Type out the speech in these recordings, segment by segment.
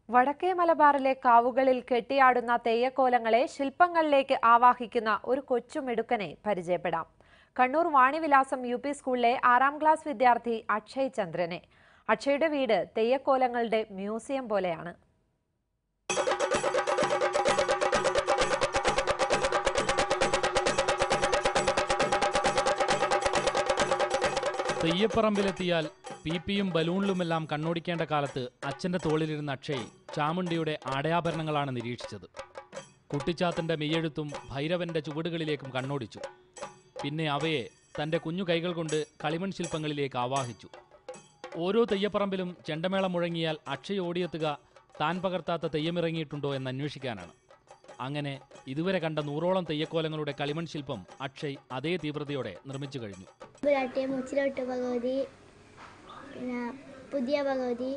വടക്കേ മലബാറിലെ കാവുകളിൽ കെട്ടിയാടുന്ന തെയ്യക്കോലങ്ങളെ ശില്പങ്ങളിലേക്ക് ആവാഹിക്കുന്ന ഒരു കൊച്ചുമിടുക്കനെ പരിചയപ്പെടാം കണ്ണൂർ വാണിവിലാസം യു പി സ്കൂളിലെ ആറാം ക്ലാസ് വിദ്യാർത്ഥി അക്ഷയ് ചന്ദ്രനെ അക്ഷയുടെ വീട് തെയ്യക്കോലങ്ങളുടെ മ്യൂസിയം പോലെയാണ് തെയ്യപ്പറമ്പിലെത്തിയാൽ പി പിയും ബലൂണിലുമെല്ലാം കണ്ണോടിക്കേണ്ട കാലത്ത് അച്ഛന്റെ തോളിലിരുന്ന അക്ഷയ് ചാമുണ്ടിയുടെ ആടയാഭരണങ്ങളാണ് നിരീക്ഷിച്ചത് കുട്ടിച്ചാത്തന്റെ മെയ്യെഴുത്തും ഭൈരവന്റെ ചുവടുകളിലേക്കും കണ്ണോടിച്ചു പിന്നെ അവയെ തന്റെ കുഞ്ഞു കൈകൾ കൊണ്ട് കളിമൺ ശില്പങ്ങളിലേക്ക് ആവാഹിച്ചു ഓരോ തെയ്യപ്പറമ്പിലും ചെണ്ടമേളം മുഴങ്ങിയാൽ അക്ഷയ് ഓടിയെത്തുക താൻ പകർത്താത്ത തെയ്യമിറങ്ങിയിട്ടുണ്ടോ എന്ന് അന്വേഷിക്കാനാണ് അങ്ങനെ ഇതുവരെ കണ്ട നൂറോളം തെയ്യക്കോലങ്ങളുടെ കളിമൺ ശില്പം അക്ഷയ് അതേ തീവ്രതയോടെ നിർമ്മിച്ചു കഴിഞ്ഞു പുരാട്ടി മുച്ചിലോട്ട് ഭഗവതി പിന്നെ പുതിയ ഭഗവതി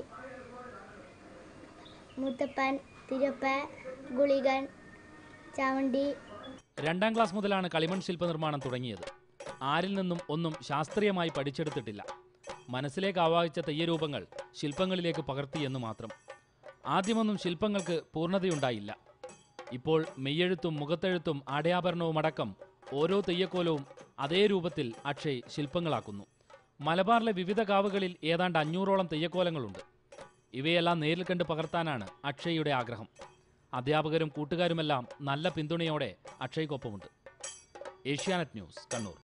മുത്തപ്പൻ തിരുപ്പ ഗുളികൻ ചാവണ്ടി രണ്ടാം ക്ലാസ് മുതലാണ് കളിമൺ ശില്പ നിർമ്മാണം തുടങ്ങിയത് ആരിൽ നിന്നും ഒന്നും ശാസ്ത്രീയമായി പഠിച്ചെടുത്തിട്ടില്ല മനസ്സിലേക്ക് ആവാഹിച്ച തെയ്യരൂപങ്ങൾ ശില്പങ്ങളിലേക്ക് പകർത്തി എന്ന് മാത്രം ആദ്യമൊന്നും ശില്പങ്ങൾക്ക് പൂർണ്ണതയുണ്ടായില്ല ഇപ്പോൾ മെയ്യെഴുത്തും മുഖത്തെഴുത്തും ആടയാഭരണവും അടക്കം ഓരോ തെയ്യക്കോലവും അതേ രൂപത്തിൽ അക്ഷയ് ശില്പങ്ങളാക്കുന്നു മലബാറിലെ വിവിധ കാവുകളിൽ ഏതാണ്ട് അഞ്ഞൂറോളം തെയ്യക്കോലങ്ങളുണ്ട് ഇവയെല്ലാം നേരിൽ കണ്ട് പകർത്താനാണ് അക്ഷയ്യുടെ ആഗ്രഹം അധ്യാപകരും കൂട്ടുകാരുമെല്ലാം നല്ല പിന്തുണയോടെ അക്ഷയ്ക്കൊപ്പമുണ്ട് ഏഷ്യാനെറ്റ് ന്യൂസ് കണ്ണൂർ